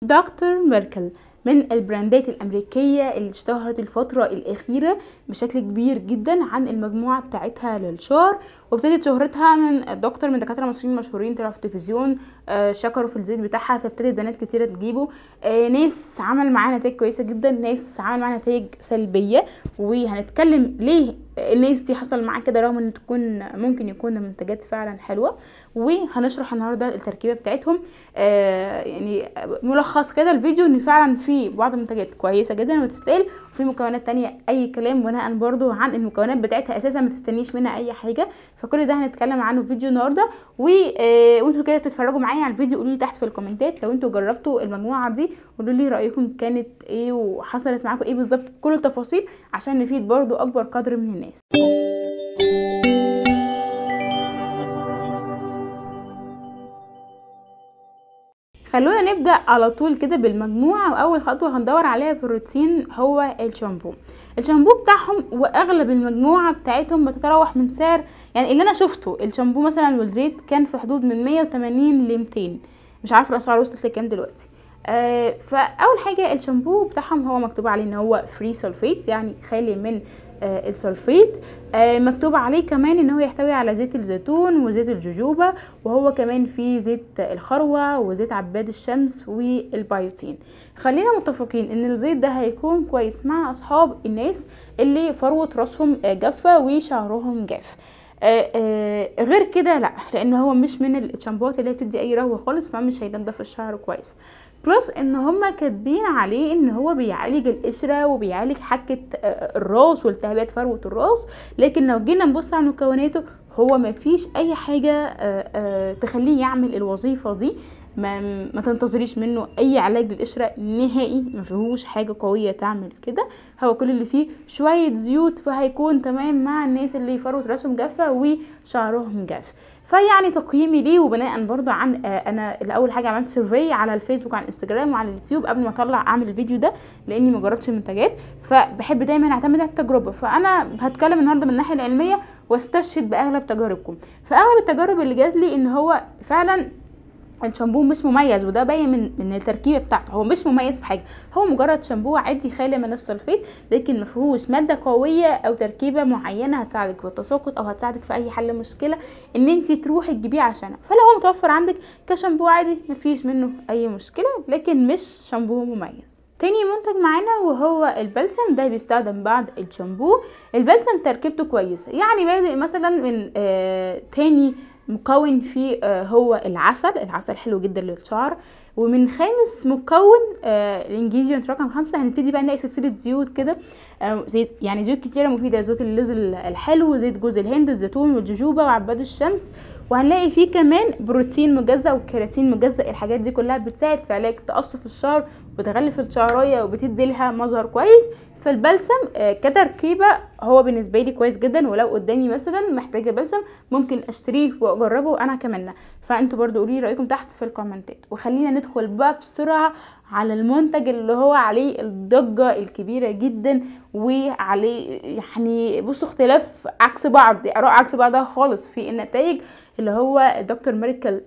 دكتور ميركل من البراندات الأمريكية اللي اشتهرت الفترة الأخيرة بشكل كبير جدا عن المجموعة بتاعتها للشعر وابتدت شهرتها من دكتور من دكاترة مصريين مشهورين طلعوا في التلفزيون آه، شكروا في الزيت بتاعها فابتدت بنات كتيرة تجيبه آه، ناس عمل معاها نتائج كويسة جدا ناس عمل معاها نتائج سلبية وهنتكلم ليه الناس دي حصل معاها كده رغم ان تكون ممكن يكون منتجات فعلا حلوة وهنشرح النهارده التركيبه بتاعتهم آه يعني ملخص كده الفيديو ان فعلا في بعض المنتجات كويسه جدا وتستاهل وفي مكونات تانية اي كلام بناء برضو عن المكونات بتاعتها اساسا ما تستنيش منها اي حاجه فكل ده هنتكلم عنه في فيديو النهارده و آه وانتوا كده بتتفرجوا معايا على الفيديو قولوا لي تحت في الكومنتات لو انتوا جربتوا المجموعه دي قولوا لي رايكم كانت ايه وحصلت معاكم ايه بالظبط كل التفاصيل عشان نفيد برضو اكبر قدر من الناس خلونا نبدا على طول كده بالمجموعه واول خطوه هندور عليها في الروتين هو الشامبو الشامبو بتاعهم واغلب المجموعه بتاعتهم بتتراوح من سعر يعني اللي انا شفته الشامبو مثلا والزيت كان في حدود من 180 ل 200 مش عارفه الاسعار وصلت لكام دلوقتي آه فاول حاجه الشامبو بتاعهم هو مكتوب عليه ان هو فري سلفيت يعني خالي من آه السلفيت آه مكتوب عليه كمان ان هو يحتوي على زيت الزيتون وزيت الجوجوبا وهو كمان فيه زيت الخروة وزيت عباد الشمس والبيوتين خلينا متفقين ان الزيت ده هيكون كويس مع اصحاب الناس اللي فروة راسهم جافة وشعرهم جاف آه آه غير كده لا لان هو مش من الشامبوات اللي بتدي اي رهوه خالص فمش هينضف الشعر كويس بلس ان هما كاتبين عليه ان هو بيعالج القشره وبيعالج حكه آه الراس والتهابات فروه الراس لكن لو جينا نبص على مكوناته هو ما فيش اي حاجه تخليه يعمل الوظيفه دي ما, ما تنتظريش منه اي علاج للقشره نهائي ما فيهوش حاجه قويه تعمل كده هو كل اللي فيه شويه زيوت فهيكون تمام مع الناس اللي فروه راسهم جافه وشعرهم جاف فيعني تقييمي ليه وبناء برضو عن آه انا الاول حاجه عملت سيرفي على الفيسبوك وعلى الانستجرام وعلى اليوتيوب قبل ما اطلع اعمل الفيديو ده لاني ما جربتش المنتجات فبحب دايما اعتمد على التجربه فانا هتكلم النهارده من الناحيه العلميه واستشهد باغلب تجاربكم فاغلب التجارب اللي جات لي ان هو فعلا الشامبو مش مميز وده باين من من التركيبه بتاعته هو مش مميز في حاجه هو مجرد شامبو عادي خالي من السلفيت لكن ما فيهوش ماده قويه او تركيبه معينه هتساعدك في التساقط او هتساعدك في اي حل مشكله ان انت تروحي تجيبيه عشانها فلو هو متوفر عندك كشامبو عادي مفيش منه اي مشكله لكن مش شامبو مميز تاني منتج معانا وهو البلسم ده بيستخدم بعد الشامبو البلسم تركيبته كويسه يعني بادئ مثلا من آه تاني مكون فيه آه هو العسل العسل حلو جدا للشعر ومن خامس مكون آه الانجريدينت رقم خمسة هنبتدي بقى نلاقي سلسلة زيوت كده آه زيت يعني زيوت كتيرة مفيدة زيت اللوز الحلو زيت جوز الهند الزيتون والجوجوبا وعباد الشمس وهنلاقي فيه كمان بروتين مجزأ وكيراتين مجزأ الحاجات دي كلها بتساعد في علاج تقصف الشعر وبتغلف الشعرية وبتدي لها مظهر كويس فالبلسم كتركيبة هو بالنسبة لي كويس جدا ولو قدامي مثلا محتاجة بلسم ممكن اشتريه واجربه انا كمان فانتوا برضو قولي رأيكم تحت في الكومنتات وخلينا ندخل بقى بسرعة على المنتج اللي هو عليه الضجة الكبيرة جدا وعليه يعني بصوا اختلاف عكس بعض اراء عكس بعضها خالص في النتائج اللي هو دكتور ميركل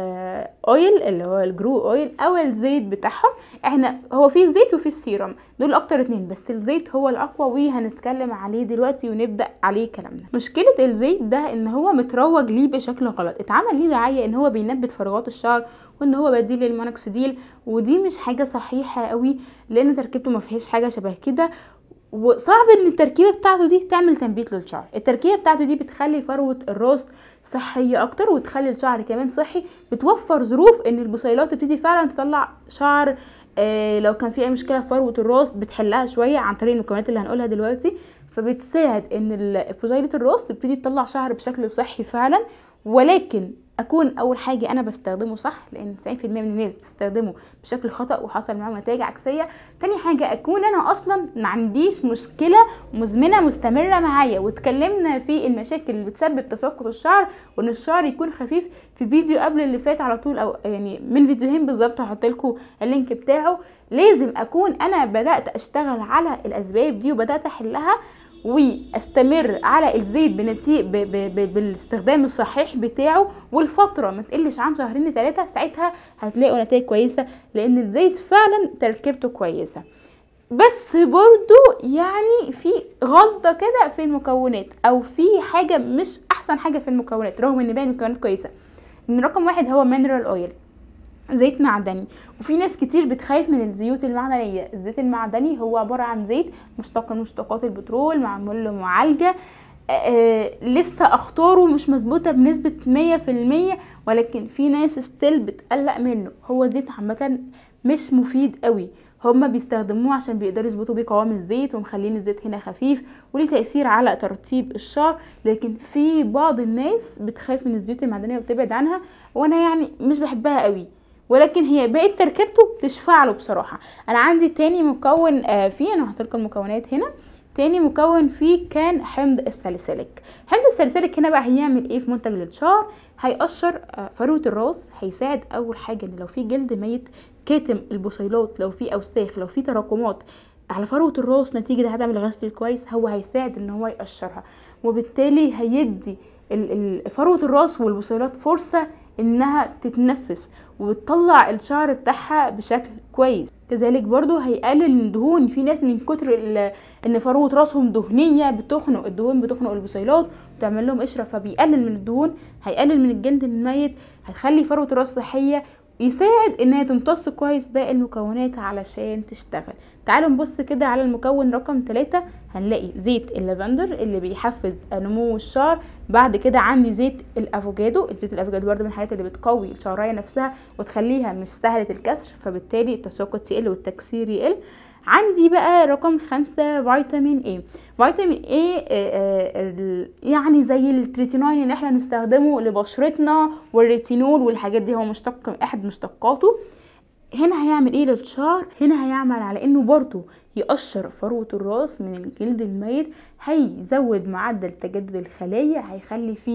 اويل اللي هو الجرو اويل او الزيت بتاعهم احنا هو في الزيت وفي السيرم دول اكتر اتنين بس الزيت هو الاقوى وهنتكلم عليه دلوقتي ونبدا عليه كلامنا مشكله الزيت ده ان هو متروج ليه بشكل غلط اتعمل ليه دعايه ان هو بينبت فراغات الشعر وان هو بديل للمونوكسيديل ودي مش حاجه صحيحه قوي لان تركيبته ما فيهاش حاجه شبه كده وصعب ان التركيبه بتاعته دي تعمل تنبيت للشعر التركيبه بتاعته دي بتخلي فروه الراس صحيه اكتر وتخلي الشعر كمان صحي بتوفر ظروف ان البصيلات تبتدي فعلا تطلع شعر آه لو كان في اي مشكله في فروه الراس بتحلها شويه عن طريق المكونات اللي هنقولها دلوقتي فبتساعد ان بصيله الراس تبتدي تطلع شعر بشكل صحي فعلا ولكن اكون اول حاجه انا بستخدمه صح لان 90% من الناس بتستخدمه بشكل خطا وحصل معاهم نتائج عكسيه تاني حاجه اكون انا اصلا ما عنديش مشكله مزمنه مستمره معايا واتكلمنا في المشاكل اللي بتسبب تساقط الشعر وان الشعر يكون خفيف في فيديو قبل اللي فات على طول او يعني من فيديوهين بالظبط هحط لكم اللينك بتاعه لازم اكون انا بدات اشتغل على الاسباب دي وبدات احلها واستمر على الزيت بنتيجة ب... ب... ب... بالاستخدام الصحيح بتاعه والفتره ما تقلش عن شهرين لثلاثه ساعتها هتلاقوا نتائج كويسه لان الزيت فعلا تركيبته كويسه بس برضو يعني في غلطه كده في المكونات او في حاجه مش احسن حاجه في المكونات رغم ان باقي المكونات كويسه ان رقم واحد هو مينرال اويل زيت معدني وفي ناس كتير بتخاف من الزيوت المعدنيه الزيت المعدني هو عباره عن زيت مشتق من مشتقات البترول معمول له معالجه آه لسه اخطاره مش مظبوطه بنسبه مية في المية ولكن في ناس ستيل بتقلق منه هو زيت عامه مش مفيد قوي هما بيستخدموه عشان بيقدروا يظبطوا بيه قوام الزيت ومخلين الزيت هنا خفيف وليه تأثير على ترطيب الشعر لكن في بعض الناس بتخاف من الزيوت المعدنية وبتبعد عنها وانا يعني مش بحبها قوي ولكن هي بقيت تركيبته تشفع له بصراحة انا عندي تاني مكون آه فيه انا هحط لكم المكونات هنا تاني مكون فيه كان حمض الساليسيليك حمض الساليسيليك هنا بقى هيعمل ايه في منتج للشعر هيقشر فروة الراس هيساعد اول حاجة ان لو في جلد ميت كاتم البصيلات لو في اوساخ لو في تراكمات على فروة الراس نتيجة عدم الغسل الكويس هو هيساعد ان هو يقشرها وبالتالي هيدي فروة الراس والبصيلات فرصة انها تتنفس وتطلع الشعر بتاعها بشكل كويس كذلك برضو هيقلل من الدهون في ناس من كتر ان فروه راسهم دهنيه بتخنق الدهون بتخنق البصيلات وتعمل لهم قشره فبيقلل من الدهون هيقلل من الجلد الميت هيخلي فروه الراس صحيه يساعد انها تمتص كويس باقي المكونات علشان تشتغل تعالوا نبص كده على المكون رقم 3 هنلاقي زيت اللافندر اللي بيحفز نمو الشعر بعد كده عندي زيت الافوكادو الزيت الافوكادو برده من الحاجات اللي بتقوي الشعريه نفسها وتخليها مش سهله الكسر فبالتالي التساقط يقل والتكسير يقل عندي بقى رقم خمسة فيتامين اي فيتامين اي يعني زي التريتينوين اللي احنا نستخدمه لبشرتنا والريتينول والحاجات دي هو مشتق احد مشتقاته هنا هيعمل ايه للشعر هنا هيعمل على انه برضو يقشر فروة الراس من الجلد الميت هيزود معدل تجدد الخلايا هيخلي فيه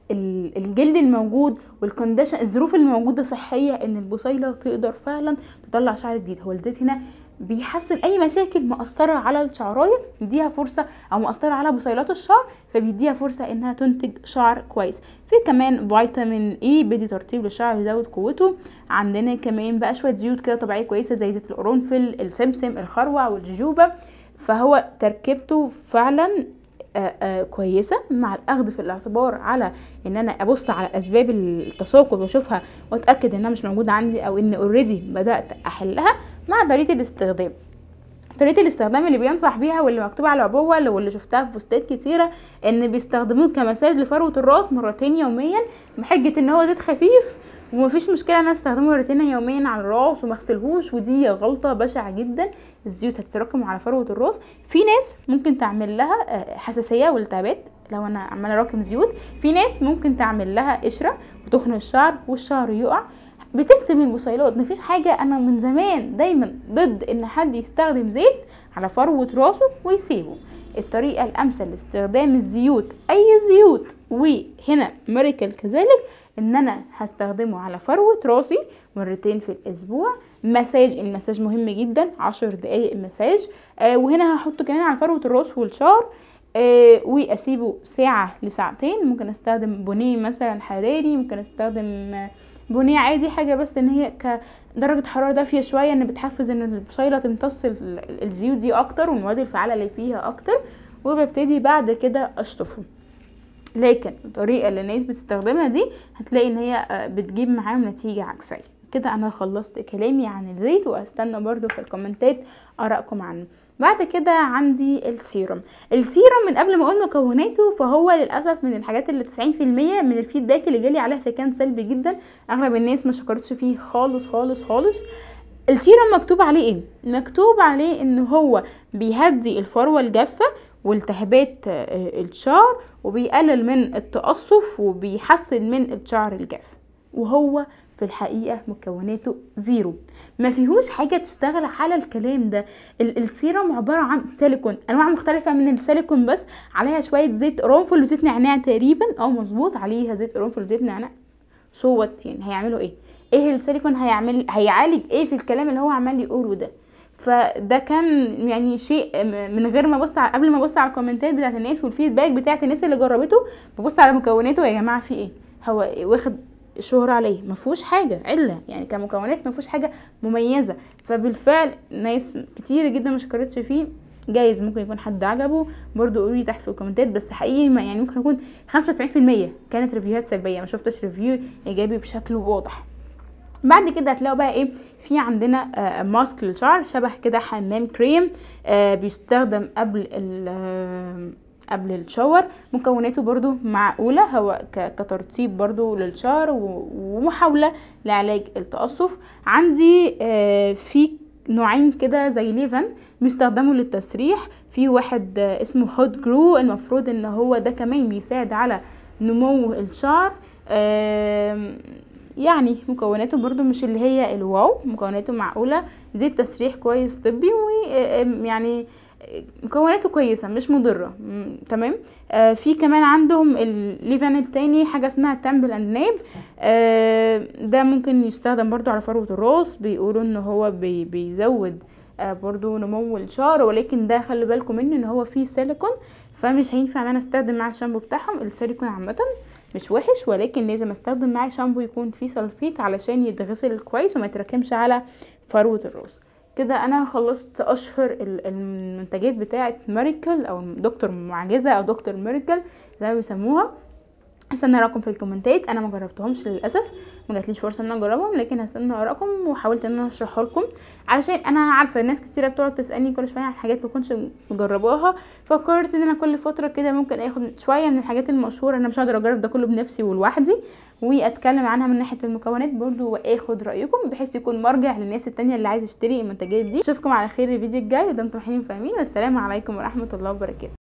الجلد الموجود والكونديشن الظروف الموجودة صحية ان البصيلة تقدر فعلا تطلع شعر جديد هو الزيت هنا بيحسن اي مشاكل مأثرة على الشعراية يديها فرصة او مأثرة على بصيلات الشعر فبيديها فرصة انها تنتج شعر كويس في كمان فيتامين اي بيدي ترطيب للشعر ويزود قوته عندنا كمان بقى شوية زيوت كده طبيعية كويسة زي زيت القرنفل السمسم الخروع والججوبة فهو تركيبته فعلا آآ آآ كويسه مع الاخذ في الاعتبار على ان انا ابص على اسباب التساقط واشوفها واتاكد انها مش موجوده عندي او ان اوريدي بدات احلها مع طريقه الاستخدام طريقه الاستخدام اللي بينصح بيها واللي مكتوبه على العبوه واللي شفتها في بوستات كتيره ان بيستخدموه كمساج لفروه الراس مرتين يوميا بحجه ان هو زيت خفيف ومفيش مشكله انا استخدمه مرتين يوميا على الراس ومغسلهوش ودي غلطه بشعه جدا الزيوت هتتراكم على فروه الراس في ناس ممكن تعمل لها حساسيه والتهابات لو انا عماله اراكم زيوت في ناس ممكن تعمل لها قشره وتخنق الشعر والشعر يقع بتكتم البصيلات مفيش حاجة أنا من زمان دايما ضد إن حد يستخدم زيت على فروة راسه ويسيبه الطريقة الأمثل لاستخدام الزيوت أي زيوت وهنا ميريكل كذلك إن أنا هستخدمه على فروة راسي مرتين في الأسبوع مساج المساج مهم جدا عشر دقايق مساج آه وهنا هحطه كمان على فروة الراس والشعر آه واسيبه ساعة لساعتين ممكن استخدم بونيه مثلا حراري ممكن استخدم بنيه عادي حاجه بس ان هي كدرجه حراره دافيه شويه ان بتحفز ان البصيله تمتص الزيوت دي اكتر والمواد الفعاله اللي فيها اكتر وببتدي بعد كده اشطفه لكن الطريقه اللي الناس بتستخدمها دي هتلاقي ان هي بتجيب معاهم نتيجه عكسيه كده انا خلصت كلامي عن الزيت واستنى برضو في الكومنتات ارائكم عنه بعد كده عندي السيروم السيروم من قبل ما اقول مكوناته فهو للاسف من الحاجات اللي 90% من الفيدباك اللي جالي عليها فكان سلبي جدا اغلب الناس ما شكرتش فيه خالص خالص خالص السيروم مكتوب عليه ايه مكتوب عليه ان هو بيهدي الفروه الجافه والتهابات الشعر وبيقلل من التقصف وبيحسن من الشعر الجاف وهو في الحقيقة مكوناته زيرو ما فيهوش حاجة تشتغل على الكلام ده السيرم عبارة عن سيليكون انواع مختلفة من السيليكون بس عليها شوية زيت قرنفل وزيت نعناع تقريبا او مظبوط عليها زيت قرنفل وزيت نعناع صوت يعني هيعملوا ايه ايه السيليكون هيعمل هيعالج ايه في الكلام اللي هو عمال يقوله ده فده كان يعني شيء م- من غير ما ابص على قبل ما ابص على الكومنتات بتاعت الناس والفيدباك بتاعت الناس اللي جربته ببص على مكوناته يا جماعه في ايه هو واخد شهرة عليه ما فيهوش حاجه عله يعني كمكونات ما فيهوش حاجه مميزه فبالفعل ناس كتير جدا ما شكرتش فيه جايز ممكن يكون حد عجبه برضو قولوا لي تحت في الكومنتات بس حقيقي ما يعني ممكن يكون 95% كانت ريفيوهات سلبيه ما شفتش ريفيو ايجابي بشكل واضح بعد كده هتلاقوا بقى ايه في عندنا آه ماسك للشعر شبه كده حمام كريم آه بيستخدم قبل ال آه قبل الشاور مكوناته برضو معقولة هو ك- كترطيب برضو للشعر و- ومحاولة لعلاج التقصف عندي آه في نوعين كده زي ليفن بيستخدموا للتسريح في واحد آه اسمه هوت جرو المفروض ان هو ده كمان بيساعد على نمو الشعر آم، يعني مكوناته برضو مش اللي هي الواو مكوناته معقولة زيت تسريح كويس طبي ويعني مكوناته كويسة مش مضرة م، تمام آه في كمان عندهم الليفان التاني حاجة اسمها تامبل اند نيب آه ده ممكن يستخدم برضو على فروة الراس بيقولوا ان هو بي بيزود آه برضو نمو الشعر ولكن ده خلي بالكم منه ان هو فيه سيليكون فمش هينفع ان انا استخدم مع الشامبو بتاعهم السيليكون عامة مش وحش ولكن لازم استخدم معاه شامبو يكون فيه سلفيت علشان يتغسل كويس وما يتراكمش على فروة الراس كده انا خلصت اشهر ال- المنتجات بتاعه ميريكل او دكتور معجزه او دكتور ميريكل زي ما بيسموها هستنى اراءكم في الكومنتات انا ما جربتهمش للاسف ما جاتليش فرصه ان انا اجربهم لكن هستنى اراءكم وحاولت ان انا اشرحها لكم علشان انا عارفه ناس كتيره بتقعد تسالني كل شويه عن حاجات ما كنتش مجرباها فقررت ان انا كل فتره كده ممكن اخد شويه من الحاجات المشهوره انا مش هقدر اجرب ده كله بنفسي ولوحدي واتكلم عنها من ناحيه المكونات برضو واخد رايكم بحيث يكون مرجع للناس التانية اللي عايزه تشتري المنتجات دي اشوفكم على خير الفيديو الجاي دمتم حلوين فاهمين والسلام عليكم ورحمه الله وبركاته